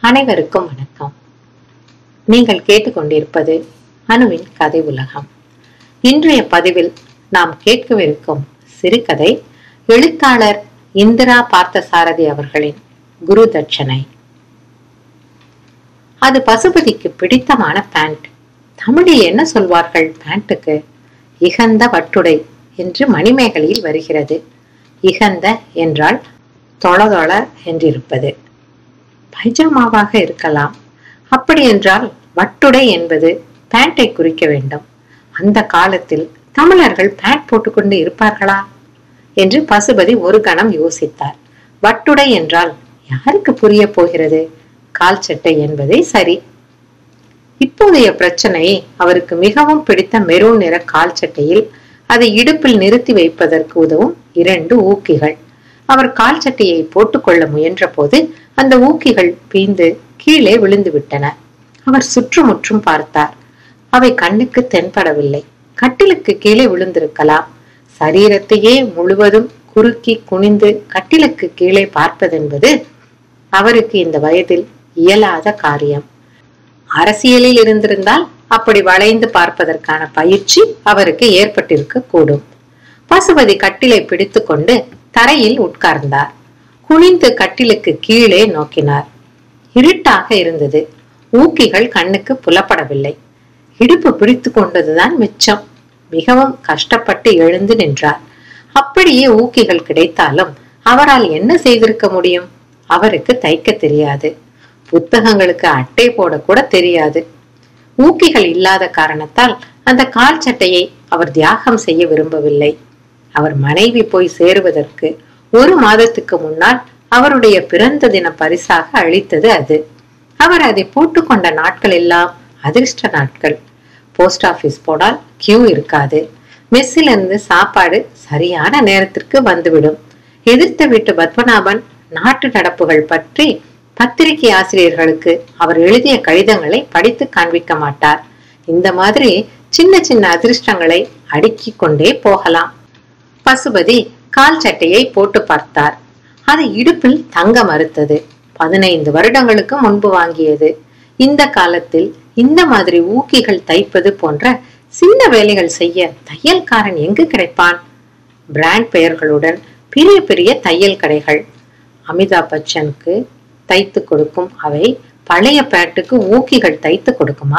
அனைவருக்கும் வணக்கம் நீங்கள் கேட்டுக்கொண்டிருப்பது அணுவின் கதை உலகம் இன்றைய பதிவில் நாம் கேட்கவிருக்கும் சிறுகதை எழுத்தாளர் இந்திரா பார்த்தசாரதி அவர்களின் குரு தட்சணை அது பசுபதிக்கு பிடித்தமான பேண்ட் தமிழில் என்ன சொல்வார்கள் பேண்ட்டுக்கு இகந்த வட்டுடை என்று மணிமேகலையில் வருகிறது இகந்த என்றால் தொளதொள என்றிருப்பது பைஜாமாவாக இருக்கலாம் அப்படி என்றால் வட்டுடை என்பது பேண்டை குறிக்க வேண்டும் அந்த காலத்தில் தமிழர்கள் பேண்ட் போட்டுக்கொண்டு இருப்பார்களா என்று பசுபதி ஒரு கணம் யோசித்தார் வட்டுடை என்றால் யாருக்கு புரிய போகிறது கால் சட்டை என்பதே சரி இப்போதைய பிரச்சனை அவருக்கு மிகவும் பிடித்த மெரூன் நிற கால் சட்டையில் அதை இடுப்பில் நிறுத்தி வைப்பதற்கு உதவும் இரண்டு ஊக்கிகள் அவர் கால் சட்டையை போட்டுக்கொள்ள முயன்ற போது அந்த ஊக்கிகள் பீந்து கீழே விழுந்து விட்டன அவர் சுற்றுமுற்றும் பார்த்தார் அவை கண்ணுக்கு தென்படவில்லை கட்டிலுக்கு கீழே விழுந்திருக்கலாம் சரீரத்தையே முழுவதும் குறுக்கி குனிந்து கட்டிலுக்கு கீழே பார்ப்பதென்பது அவருக்கு இந்த வயதில் இயலாத காரியம் அரசியலில் இருந்திருந்தால் அப்படி வளைந்து பார்ப்பதற்கான பயிற்சி அவருக்கு ஏற்பட்டிருக்க கூடும் பசுபதி கட்டிலை பிடித்துக்கொண்டு தரையில் உட்கார்ந்தார் குனிந்து கட்டிலுக்கு கீழே நோக்கினார் இருட்டாக இருந்தது ஊக்கிகள் கண்ணுக்கு புலப்படவில்லை இடுப்பு பிடித்து கொண்டதுதான் மிச்சம் மிகவும் கஷ்டப்பட்டு எழுந்து நின்றார் அப்படியே ஊக்கிகள் கிடைத்தாலும் அவரால் என்ன செய்திருக்க முடியும் அவருக்கு தைக்க தெரியாது புத்தகங்களுக்கு அட்டை போட கூட தெரியாது ஊக்கிகள் இல்லாத காரணத்தால் அந்த கால் சட்டையை அவர் தியாகம் செய்ய விரும்பவில்லை அவர் மனைவி போய் சேருவதற்கு ஒரு மாதத்துக்கு முன்னால் அவருடைய பிறந்த தின பரிசாக அளித்தது அது அவர் அதை போட்டுக்கொண்ட நாட்கள் எல்லாம் அதிர்ஷ்ட நாட்கள் போஸ்ட் ஆபீஸ் போனால் கியூ இருக்காது மெஸ்ஸில் இருந்து சாப்பாடு சரியான நேரத்திற்கு வந்துவிடும் எதிர்த்த வீட்டு பத்மநாபன் நாட்டு நடப்புகள் பற்றி பத்திரிகை ஆசிரியர்களுக்கு அவர் எழுதிய கடிதங்களை படித்து காண்பிக்க மாட்டார் இந்த மாதிரி சின்ன சின்ன அதிர்ஷ்டங்களை அடுக்கிக் கொண்டே போகலாம் பசுபதி கால் சட்டையை போட்டு பார்த்தார் அது இடுப்பில் தங்க மறுத்தது பதினைந்து வருடங்களுக்கு முன்பு வாங்கியது இந்த காலத்தில் இந்த மாதிரி ஊக்கிகள் தைப்பது போன்ற சின்ன வேலைகள் செய்ய தையல்காரன் எங்கு கிடைப்பான் பிராண்ட் பெயர்களுடன் பெரிய பெரிய தையல் கடைகள் அமிதாப் பச்சனுக்கு தைத்து கொடுக்கும் அவை பழைய பேட்டுக்கு ஊக்கிகள் தைத்து கொடுக்குமா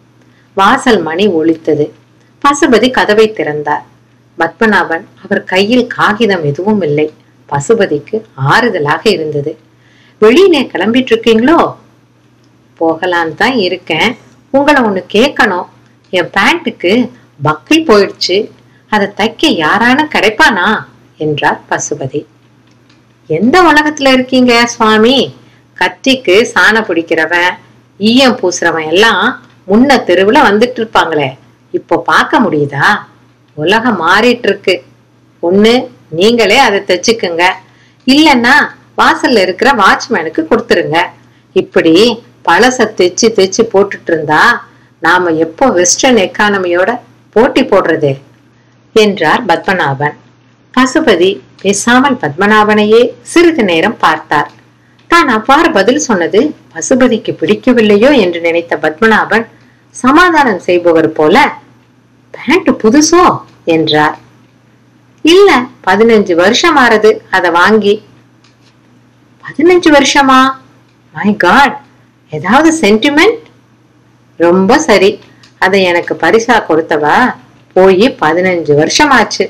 வாசல் மணி ஒலித்தது பசுபதி கதவை திறந்தார் பத்மநாபன் அவர் கையில் காகிதம் எதுவும் இல்லை பசுபதிக்கு ஆறுதலாக இருந்தது வெளியிலே கிளம்பிட்டு இருக்கீங்களோ போகலான்னு தான் இருக்கேன் உங்களை ஒண்ணு கேட்கணும் என் பேண்ட்டுக்கு பக்கில் போயிடுச்சு அதை தைக்க யாரான கிடைப்பானா என்றார் பசுபதி எந்த உலகத்துல இருக்கீங்க சுவாமி கத்திக்கு சாணம் பிடிக்கிறவன் ஈயம் பூசுறவன் எல்லாம் முன்ன தெருவுல வந்துட்டு இருப்பாங்களே இப்போ பார்க்க முடியுதா உலகம் மாறிட்டு இருக்கு ஒண்ணு நீங்களே அதை தைச்சுக்குங்க இல்லைன்னா வாசல்ல இருக்கிற வாட்ச்மேனுக்கு கொடுத்துருங்க இப்படி பழச தைச்சு தைச்சு போட்டுட்டு இருந்தா நாம எப்போ வெஸ்டர்ன் எக்கானமியோட போட்டி போடுறது என்றார் பத்மநாபன் பசுபதி பேசாமல் பத்மநாபனையே சிறிது நேரம் பார்த்தார் தான் அவ்வாறு பதில் சொன்னது பசுபதிக்கு பிடிக்கவில்லையோ என்று நினைத்த பத்மநாபன் சமாதானம் செய்பவர் போல பேண்ட் புதுசோ என்றார் இல்ல பதினஞ்சு வருஷம் ஆறது அத வாங்கி பதினஞ்சு வருஷமா மை காட் ஏதாவது சென்டிமெண்ட் ரொம்ப சரி அதை எனக்கு பரிசா கொடுத்தவா போய் பதினஞ்சு வருஷம் ஆச்சு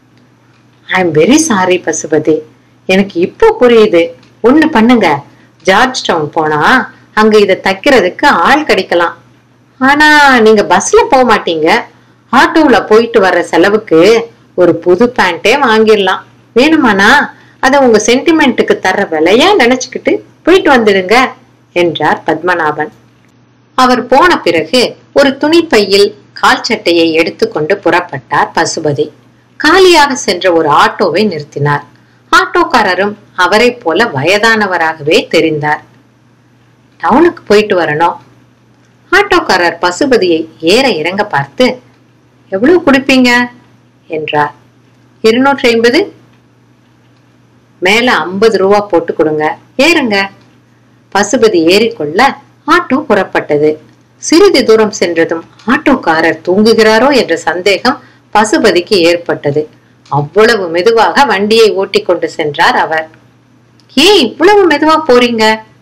I am very sorry Pasupathi எனக்கு இப்போ புரியுது ஒண்ணு பண்ணுங்க ஜார்ஜ் டவுன் போனா அங்க இதை தைக்கிறதுக்கு ஆள் கிடைக்கலாம் ஆனா நீங்க பஸ்ல போக மாட்டீங்க ஆட்டோல போயிட்டு வர்ற செலவுக்கு ஒரு புது பேண்டே வாங்கிடலாம் வேணுமானா அத உங்க சென்டிமெண்ட்டுக்கு தர்ற விலையா நினைச்சுக்கிட்டு போயிட்டு வந்துடுங்க என்றார் பத்மநாபன் அவர் போன பிறகு ஒரு துணிப்பையில் கால் சட்டையை எடுத்துக்கொண்டு புறப்பட்டார் பசுபதி காலியாக சென்ற ஒரு ஆட்டோவை நிறுத்தினார் ஆட்டோக்காரரும் அவரை போல வயதானவராகவே தெரிந்தார் டவுனுக்கு போயிட்டு வரணும் ஆட்டோக்காரர் பசுபதியை ஏற இறங்க பார்த்து எவ்வளவு குடிப்பீங்க என்றார் இருநூற்றி ஐம்பது மேல ஐம்பது ரூபா போட்டு கொடுங்க ஏறுங்க பசுபதி ஏறிக்கொள்ள ஆட்டோ புறப்பட்டது சிறிது தூரம் சென்றதும் ஆட்டோக்காரர் தூங்குகிறாரோ என்ற சந்தேகம் பசுபதிக்கு ஏற்பட்டது அவ்வளவு மெதுவாக வண்டியை ஓட்டிக் கொண்டு சென்றார் அவர் ஏன் இவ்வளவு மெதுவா போறீங்க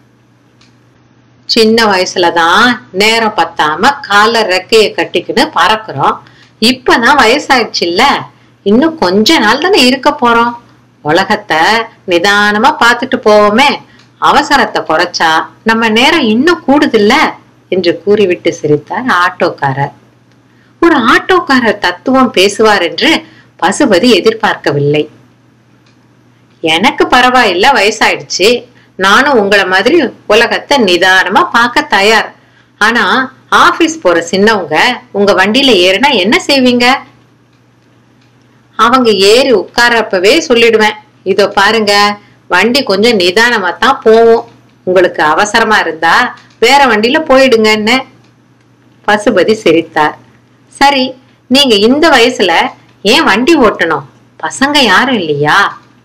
சின்ன வயசுலதான் நேரம் பத்தாம கால ரெக்கைய கட்டிக்கின்னு பறக்குறோம் இப்பதான் வயசாயிடுச்சுல்ல இன்னும் கொஞ்ச நாள் தானே இருக்க போறோம் உலகத்தை நிதானமா பார்த்துட்டு போவோமே அவசரத்தை குறைச்சா நம்ம நேரம் இன்னும் கூடுதில்ல என்று கூறிவிட்டு சிரித்தார் ஆட்டோக்காரர் ஒரு ஆட்டோக்காரர் தத்துவம் பேசுவார் என்று பசுபதி எதிர்பார்க்கவில்லை எனக்கு பரவாயில்ல வயசாயிடுச்சு நானும் உங்களை மாதிரி உலகத்தை நிதானமா பார்க்க தயார் ஆனா ஆபீஸ் போற சின்னவங்க உங்க வண்டியில ஏறினா என்ன செய்வீங்க அவங்க ஏறி உட்காரப்பவே சொல்லிடுவேன் இதோ பாருங்க வண்டி கொஞ்சம் நிதானமா தான் போகும் உங்களுக்கு அவசரமா இருந்தா வேற வண்டியில போயிடுங்கன்னு பசுபதி சிரித்தார் சரி நீங்க இந்த வயசுல ஏன் வண்டி ஓட்டணும் பசங்க யாரும் இல்லையா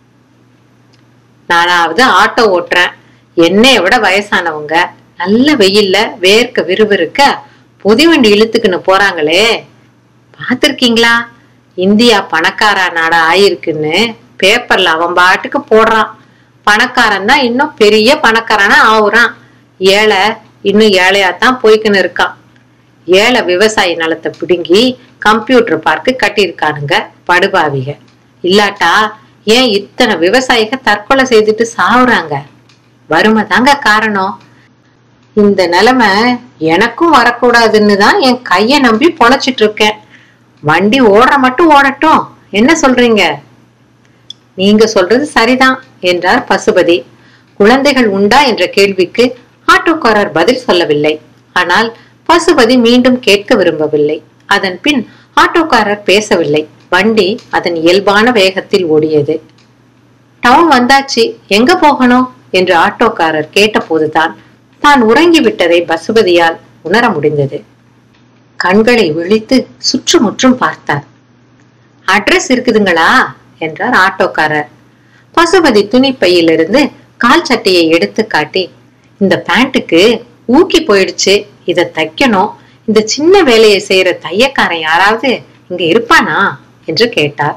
நானாவது ஆட்டோ ஓட்டுறேன் என்னைய விட வயசானவங்க நல்ல வெயில்ல வேர்க்க விறுவிறுக்க புதிவண்டி இழுத்துக்கின்னு போறாங்களே பார்த்திருக்கீங்களா இந்தியா பணக்கார நாடா ஆயிருக்குன்னு பேப்பர்ல அவன் பாட்டுக்கு போடுறான் பணக்காரன் தான் இன்னும் பெரிய பணக்காரனா ஆகுறான் ஏழை இன்னும் ஏழையாத்தான் போய்க்கின்னு இருக்கான் ஏழை விவசாய நிலத்தை பிடுங்கி கம்ப்யூட்டர் பார்க்கு கட்டியிருக்கானுங்க படுபாவிக இல்லாட்டா ஏன் இத்தனை விவசாயிக தற்கொலை செய்துட்டு சாவுறாங்க வறுமை தாங்க காரணம் இந்த நிலைமை எனக்கும் வரக்கூடாதுன்னு தான் என் கைய நம்பி பொழைச்சிட்டு இருக்கேன் வண்டி ஓடுற மட்டும் ஓடட்டும் என்ன சொல்றீங்க நீங்க சொல்றது சரிதான் என்றார் பசுபதி குழந்தைகள் உண்டா என்ற கேள்விக்கு ஆட்டோக்காரர் பதில் சொல்லவில்லை ஆனால் பசுபதி மீண்டும் கேட்க விரும்பவில்லை அதன் பின் ஆட்டோக்காரர் பேசவில்லை வண்டி அதன் இயல்பான வேகத்தில் ஓடியது டவுன் வந்தாச்சு எங்க போகணும் என்று ஆட்டோக்காரர் கேட்டபோதுதான் தான் உறங்கி விட்டதை பசுபதியால் உணர முடிந்தது கண்களை விழித்து சுற்றுமுற்றும் பார்த்தார் அட்ரஸ் இருக்குதுங்களா என்றார் ஆட்டோக்காரர் பசுபதி துணிப்பையிலிருந்து கால் சட்டையை எடுத்து காட்டி இந்த பேண்ட்டுக்கு ஊக்கி போயிடுச்சு இத தைக்கணும் இந்த சின்ன வேலையை செய்யற தையக்காரன் யாராவது இங்க இருப்பானா என்று கேட்டார்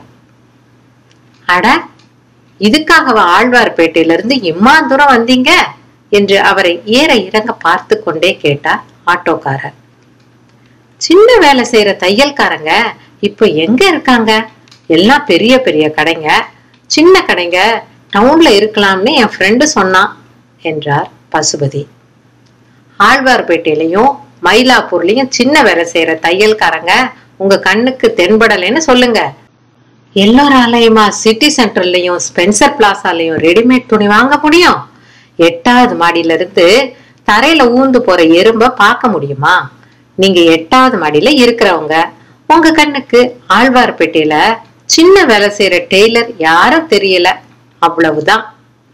அட இதுக்காகவா ஆழ்வார்பேட்டையிலிருந்து இம்மா தூரம் வந்தீங்க என்று அவரை ஏற இறங்க பார்த்து கொண்டே கேட்டார் ஆட்டோக்காரர் சின்ன வேலை செய்யற தையல்காரங்க இப்போ எங்க இருக்காங்க எல்லாம் பெரிய பெரிய கடைங்க சின்ன கடைங்க டவுன்ல இருக்கலாம்னு என் ஃப்ரெண்டு சொன்னான் என்றார் பசுபதி ஆழ்வார்பேட்டையிலையும் மயிலாப்பூர்லயும் சின்ன வேலை செய்யற தையல்காரங்க உங்க கண்ணுக்கு தென்படலைன்னு சொல்லுங்க எல்லோராலையுமா சிட்டி சென்டர்லயும் ஸ்பென்சர் பிளாசாலையும் ரெடிமேட் துணி வாங்க முடியும் எட்டாவது மாடியில இருந்து தரையில ஊந்து போற எறும்ப பார்க்க முடியுமா நீங்க எட்டாவது மாடியில இருக்கிறவங்க உங்க கண்ணுக்கு ஆழ்வார்பேட்டையில சின்ன வேலை செய்யற டெய்லர் யாரும் தெரியல அவ்வளவுதான்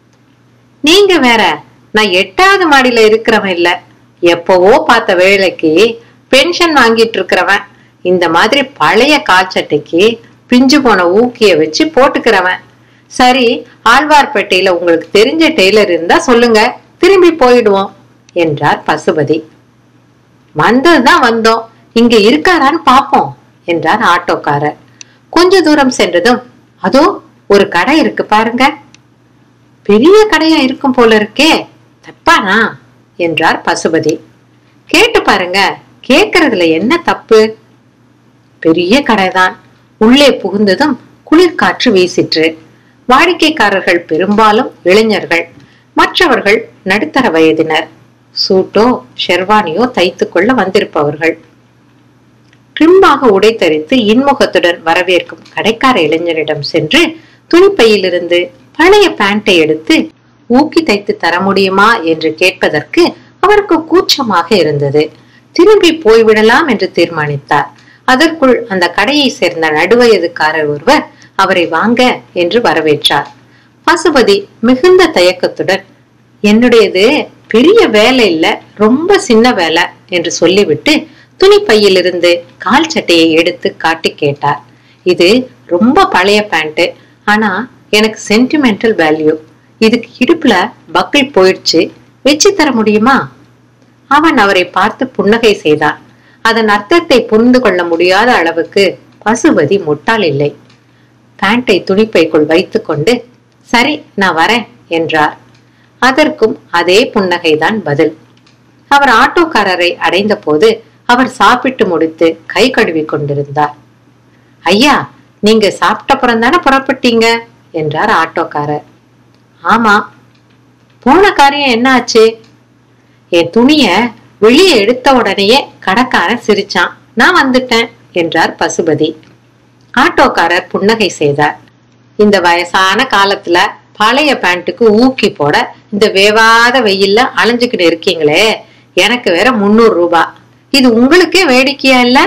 நீங்க வேற நான் எட்டாவது மாடியில இருக்கிறவன் இல்ல எப்பவோ பார்த்த வேலைக்கு பென்ஷன் வாங்கிட்டு இருக்கிறவன் இந்த மாதிரி பழைய கால் சட்டைக்கு பிஞ்சு போன ஊக்கிய வச்சு போட்டுக்கிறவன் சரி ஆழ்வார்பேட்டையில உங்களுக்கு தெரிஞ்ச டெய்லர் இருந்தா சொல்லுங்க திரும்பி போயிடுவோம் என்றார் பசுபதி வந்ததுதான் வந்தோம் இங்க இருக்காரான்னு பாப்போம் என்றார் ஆட்டோக்காரர் கொஞ்ச தூரம் சென்றதும் அதோ ஒரு கடை இருக்கு பாருங்க பெரிய கடையா இருக்கும் போல இருக்கே தப்பானா என்றார் பசுபதி கேட்டு பாருங்க கேக்குறதுல என்ன தப்பு பெரிய கடைதான் உள்ளே புகுந்ததும் குளிர்காற்று வீசிற்று வாடிக்கைக்காரர்கள் பெரும்பாலும் இளைஞர்கள் மற்றவர்கள் நடுத்தர வயதினர் சூட்டோ ஷெர்வானியோ தைத்துக் கொள்ள வந்திருப்பவர்கள் ட்ரிம்பாக உடை தரித்து இன்முகத்துடன் வரவேற்கும் கடைக்கார இளைஞரிடம் சென்று துணிப்பையிலிருந்து பழைய பேண்டை எடுத்து ஊக்கி தைத்து தர முடியுமா என்று கேட்பதற்கு அவருக்கு கூச்சமாக இருந்தது திரும்பி போய்விடலாம் என்று தீர்மானித்தார் அதற்குள் அந்த கடையை சேர்ந்த நடுவயதுக்காரர் ஒருவர் அவரை வாங்க என்று வரவேற்றார் பசுபதி மிகுந்த தயக்கத்துடன் என்னுடையது பெரிய வேலை இல்ல ரொம்ப சின்ன வேலை என்று சொல்லிவிட்டு துணிப்பையிலிருந்து கால் சட்டையை எடுத்து காட்டி கேட்டார் இது ரொம்ப பழைய பேண்ட் ஆனா எனக்கு சென்டிமெண்டல் வேல்யூ இதுக்கு இடுப்புல பக்கிள் போயிடுச்சு வச்சு தர முடியுமா அவன் அவரை பார்த்து புன்னகை செய்தான் அதன் அர்த்தத்தை புரிந்து கொள்ள முடியாத அளவுக்கு பசுபதி முட்டாள் இல்லை பேண்டை துணிப்பைக்குள் வைத்துக்கொண்டு சரி நான் வரேன் என்றார் அதற்கும் அதே புன்னகைதான் பதில் அவர் ஆட்டோக்காரரை அடைந்த போது அவர் சாப்பிட்டு முடித்து கை கழுவி கொண்டிருந்தார் ஐயா நீங்க சாப்பிட்டப்புறம் தானே புறப்பட்டீங்க என்றார் ஆட்டோக்காரர் ஆமா போன காரியம் என்ன ஆச்சு என் துணிய வெளியே எடுத்த உடனேயே கடைக்காரன் சிரிச்சான் நான் வந்துட்டேன் என்றார் பசுபதி ஆட்டோக்காரர் புன்னகை செய்தார் இந்த வயசான காலத்துல பழைய பேண்ட்டுக்கு ஊக்கி போட இந்த வேவாத வெயில்ல அலைஞ்சுக்கிட்டு இருக்கீங்களே எனக்கு வேற முந்நூறு ரூபாய் இது உங்களுக்கே வேடிக்கையா இல்ல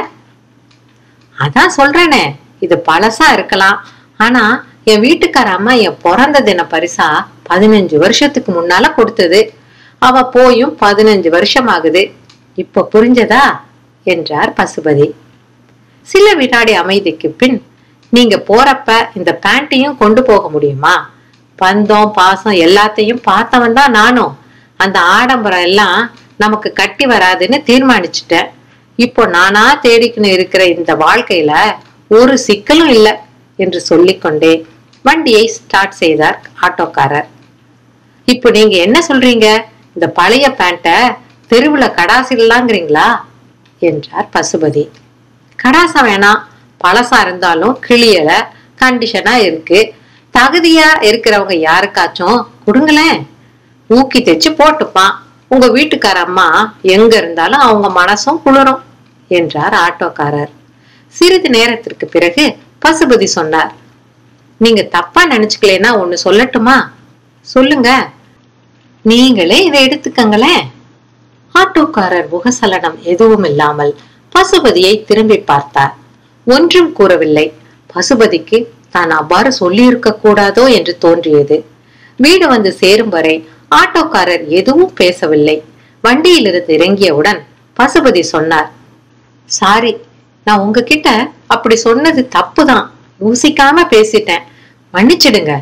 அதான் சொல்றேனே இது பழசா இருக்கலாம் ஆனா என் வீட்டுக்கார அம்மா என் பிறந்த தின பரிசா பதினஞ்சு வருஷத்துக்கு முன்னால கொடுத்தது அவ போயும் பதினஞ்சு வருஷம் ஆகுது இப்ப புரிஞ்சதா என்றார் பசுபதி சில வினாடி அமைதிக்கு பின் நீங்க போறப்ப இந்த பேண்ட்டையும் கொண்டு போக முடியுமா பந்தம் பாசம் எல்லாத்தையும் பார்த்தவன் தான் நானும் அந்த ஆடம்பரம் எல்லாம் நமக்கு கட்டி வராதுன்னு தீர்மானிச்சுட்டேன் இப்போ நானா தேடிக்கின்னு இருக்கிற இந்த வாழ்க்கையில ஒரு சிக்கலும் இல்லை என்று சொல்லிக்கொண்டே வண்டியை ஸ்டார்ட் செய்தார் ஆட்டோக்காரர் இப்போ நீங்க என்ன சொல்றீங்க இந்த பழைய பேண்ட்டை தெருவுல கடாசிடலாங்கிறீங்களா என்றார் பசுபதி கடாசம் வேணாம் பழசா இருந்தாலும் கிளியல கண்டிஷனா இருக்கு தகுதியா இருக்கிறவங்க யாருக்காச்சும் கொடுங்களேன் ஊக்கி தைச்சு போட்டுப்பான் உங்க வீட்டுக்கார அம்மா எங்க இருந்தாலும் அவங்க மனசும் குளிரும் என்றார் ஆட்டோக்காரர் சிறிது நேரத்திற்கு பிறகு பசுபதி சொன்னார் நீங்க தப்பா நினைச்சுக்கலேன்னா ஒண்ணு சொல்லட்டுமா சொல்லுங்க நீங்களே இதை எடுத்துக்கங்களேன் ஆட்டோக்காரர் முகசலனம் எதுவும் இல்லாமல் பசுபதியை திரும்பி பார்த்தார் ஒன்றும் கூறவில்லை பசுபதிக்கு தான் அவ்வாறு சொல்லியிருக்க கூடாதோ என்று தோன்றியது வீடு வந்து சேரும் வரை ஆட்டோக்காரர் எதுவும் பேசவில்லை வண்டியிலிருந்து இறங்கியவுடன் பசுபதி சொன்னார் சாரி நான் உங்ககிட்ட அப்படி சொன்னது தப்புதான் யோசிக்காம பேசிட்டேன் மன்னிச்சிடுங்க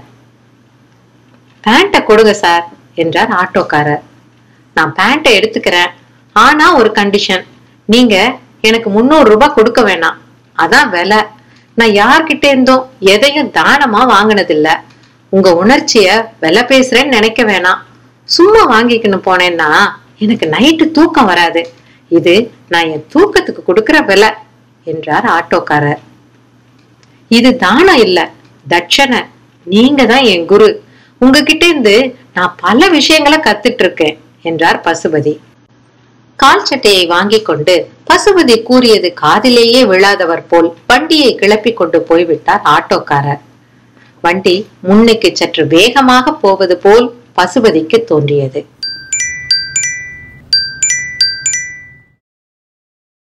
பேண்ட்டை கொடுங்க சார் என்றார் ஆட்டோக்காரர் நான் பேண்ட்டை எடுத்துக்கிறேன் ஆனா ஒரு கண்டிஷன் நீங்க எனக்கு முந்நூறு ரூபாய் கொடுக்க வேணாம் அதான் விலை நான் யார்கிட்ட இருந்தும் எதையும் தானமா வாங்கினதில்ல உங்க உணர்ச்சிய விலை பேசுறேன்னு நினைக்க வேணாம் சும்மா வாங்கிக்கணும் போனேன்னா எனக்கு நைட்டு தூக்கம் வராது இது நான் என் தூக்கத்துக்கு கொடுக்கிற விலை என்றார் ஆட்டோக்காரர் இது தானம் இல்ல தட்சணை நீங்க தான் என் குரு உங்ககிட்ட இருந்து நான் பல விஷயங்களை கத்துட்டு இருக்கேன் என்றார் பசுபதி கால் சட்டையை வாங்கிக் கொண்டு பசுபதி கூறியது காதிலேயே விழாதவர் போல் வண்டியை கிளப்பி கொண்டு போய்விட்டார் ஆட்டோக்காரர் வண்டி முன்னுக்கு சற்று வேகமாக போவது போல் பசுபதிக்கு தோன்றியது